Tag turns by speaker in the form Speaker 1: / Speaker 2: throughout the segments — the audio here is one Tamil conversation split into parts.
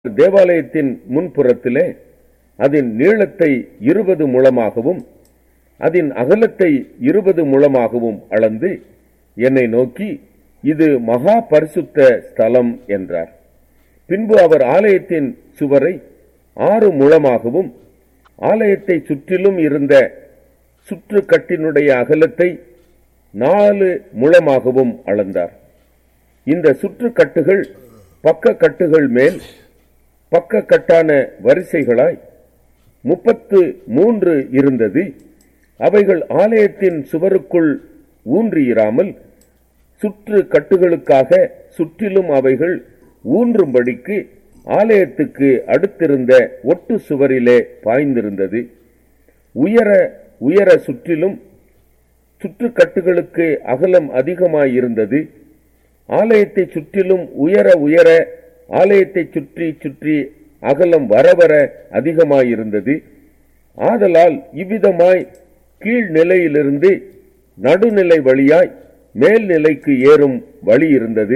Speaker 1: தேவாலயத்தின் முன்புறத்திலே அதன் நீளத்தை இருபது முழமாகவும் அதன் அகலத்தை இருபது முழமாகவும் அளந்து என்னை நோக்கி இது மகா பரிசுத்த ஸ்தலம் என்றார் பின்பு அவர் ஆலயத்தின் சுவரை ஆறு முழமாகவும் ஆலயத்தை சுற்றிலும் இருந்த சுற்றுக்கட்டினுடைய அகலத்தை நாலு முழமாகவும் அளந்தார் இந்த சுற்றுக்கட்டுகள் பக்க கட்டுகள் மேல் பக்க கட்டான வரிசைகளாய் முப்பத்து மூன்று இருந்தது அவைகள் ஆலயத்தின் சுவருக்குள் ஊன்றியிராமல் சுற்று கட்டுகளுக்காக சுற்றிலும் அவைகள் ஊன்றும்படிக்கு ஆலயத்துக்கு அடுத்திருந்த ஒட்டு சுவரிலே பாய்ந்திருந்தது உயர உயர சுற்றிலும் சுற்றுக்கட்டுகளுக்கு அகலம் அதிகமாயிருந்தது ஆலயத்தை சுற்றிலும் உயர உயர ஆலயத்தை சுற்றி சுற்றி அகலம் வர வர அதிகமாயிருந்தது ஆதலால் இவ்விதமாய் கீழ் நிலையிலிருந்து நடுநிலை வழியாய் மேல்நிலைக்கு ஏறும் வழி இருந்தது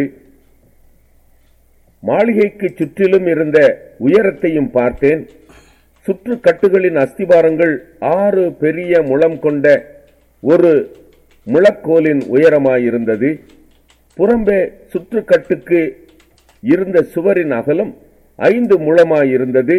Speaker 1: மாளிகைக்கு சுற்றிலும் இருந்த உயரத்தையும் பார்த்தேன் சுற்றுக்கட்டுகளின் அஸ்திபாரங்கள் ஆறு பெரிய முழம் கொண்ட ஒரு முழக்கோலின் உயரமாயிருந்தது புறம்பே சுற்றுக்கட்டுக்கு இருந்த சுவரின் அகலம் ஐந்து முழமாயிருந்தது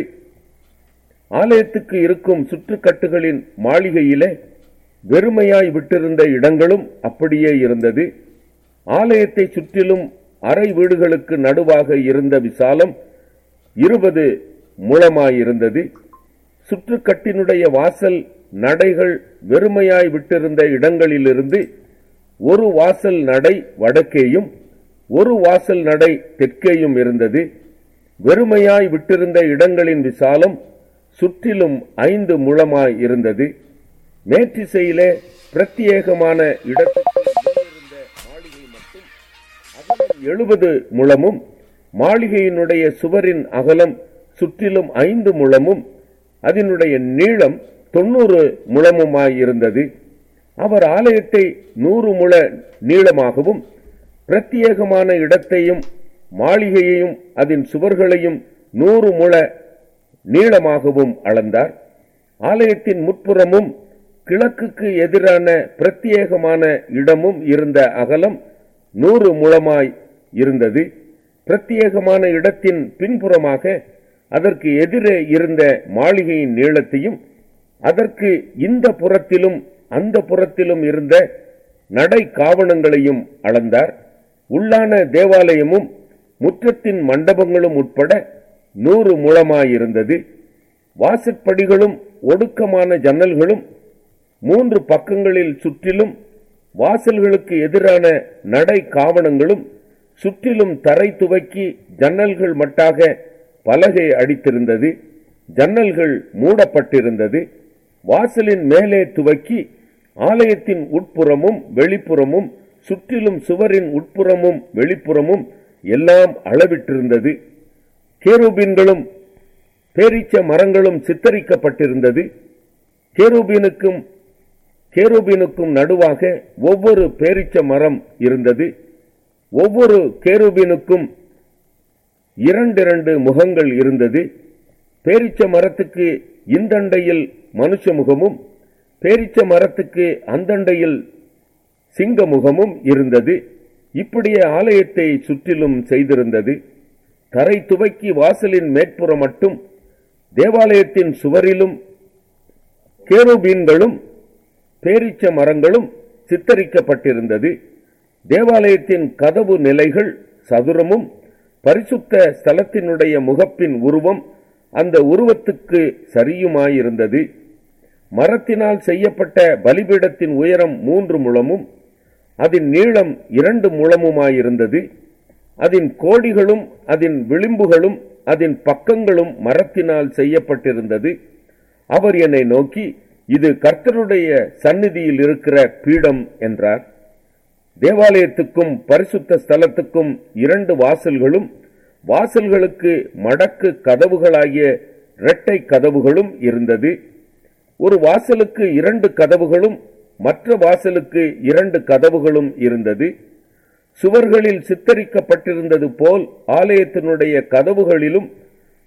Speaker 1: ஆலயத்துக்கு இருக்கும் சுற்றுக்கட்டுகளின் மாளிகையிலே வெறுமையாய் விட்டிருந்த இடங்களும் அப்படியே இருந்தது ஆலயத்தை சுற்றிலும் அறை வீடுகளுக்கு நடுவாக இருந்த விசாலம் இருபது முழமாயிருந்தது சுற்றுக்கட்டினுடைய வாசல் நடைகள் வெறுமையாய் விட்டிருந்த இடங்களிலிருந்து ஒரு வாசல் நடை வடக்கேயும் ஒரு வாசல் நடை தெற்கேயும் இருந்தது வெறுமையாய் விட்டிருந்த இடங்களின் விசாலம் சுற்றிலும் ஐந்து முழமாய் இருந்தது மேற்றிசையிலே பிரத்யேகமான இடத்துக்கு முன்னிருந்த மாளிகை மட்டும் அகலம் எழுபது முழமும் மாளிகையினுடைய சுவரின் அகலம் சுற்றிலும் ஐந்து முழமும் அதனுடைய நீளம் தொண்ணூறு முழமுமாயிருந்தது அவர் ஆலயத்தை நூறு முழ நீளமாகவும் பிரத்யேகமான இடத்தையும் மாளிகையையும் அதன் சுவர்களையும் நூறு முழ நீளமாகவும் அளந்தார் ஆலயத்தின் முற்புறமும் கிழக்குக்கு எதிரான பிரத்யேகமான இடமும் இருந்த அகலம் நூறு முழமாய் இருந்தது பிரத்யேகமான இடத்தின் பின்புறமாக அதற்கு எதிரே இருந்த மாளிகையின் நீளத்தையும் அதற்கு இந்த புறத்திலும் அந்த புறத்திலும் இருந்த நடை காவணங்களையும் அளந்தார் உள்ளான தேவாலயமும் முற்றத்தின் மண்டபங்களும் உட்பட நூறு முழமாயிருந்தது வாசற்படிகளும் ஒடுக்கமான ஜன்னல்களும் மூன்று பக்கங்களில் சுற்றிலும் வாசல்களுக்கு எதிரான நடை காவணங்களும் சுற்றிலும் தரை துவக்கி ஜன்னல்கள் மட்டாக பலகை அடித்திருந்தது ஜன்னல்கள் மூடப்பட்டிருந்தது வாசலின் மேலே துவக்கி ஆலயத்தின் உட்புறமும் வெளிப்புறமும் சுற்றிலும் சுவரின் உட்புறமும் வெளிப்புறமும் எல்லாம் அளவிட்டிருந்தது கேரூபீன்களும் பேரீச்ச மரங்களும் சித்தரிக்கப்பட்டிருந்தது கேரூபீனுக்கும் கேரூபீனுக்கும் நடுவாக ஒவ்வொரு பேரிச்ச மரம் இருந்தது ஒவ்வொரு கேரூபீனுக்கும் இரண்டிரண்டு முகங்கள் இருந்தது பேரிச்ச மரத்துக்கு இந்தண்டையில் மனுஷ முகமும் பேரிச்ச மரத்துக்கு அந்தண்டையில் சிங்க முகமும் இருந்தது இப்படியே ஆலயத்தை சுற்றிலும் செய்திருந்தது தரை துவக்கி வாசலின் மேற்புறம் மட்டும் தேவாலயத்தின் சுவரிலும் கேருபீன்களும் பேரிச்ச மரங்களும் சித்தரிக்கப்பட்டிருந்தது தேவாலயத்தின் கதவு நிலைகள் சதுரமும் பரிசுத்த ஸ்தலத்தினுடைய முகப்பின் உருவம் அந்த உருவத்துக்கு சரியுமாயிருந்தது மரத்தினால் செய்யப்பட்ட பலிபீடத்தின் உயரம் மூன்று முழமும் அதன் நீளம் இரண்டு முழமுமாயிருந்தது அதன் கோடிகளும் அதன் விளிம்புகளும் அதன் பக்கங்களும் மரத்தினால் செய்யப்பட்டிருந்தது அவர் என்னை நோக்கி இது கர்த்தருடைய சந்நிதியில் இருக்கிற பீடம் என்றார் தேவாலயத்துக்கும் பரிசுத்த ஸ்தலத்துக்கும் இரண்டு வாசல்களும் வாசல்களுக்கு மடக்கு கதவுகளாகிய இரட்டை கதவுகளும் இருந்தது ஒரு வாசலுக்கு இரண்டு கதவுகளும் மற்ற வாசலுக்கு இரண்டு கதவுகளும் இருந்தது சுவர்களில் சித்தரிக்கப்பட்டிருந்தது போல் ஆலயத்தினுடைய கதவுகளிலும்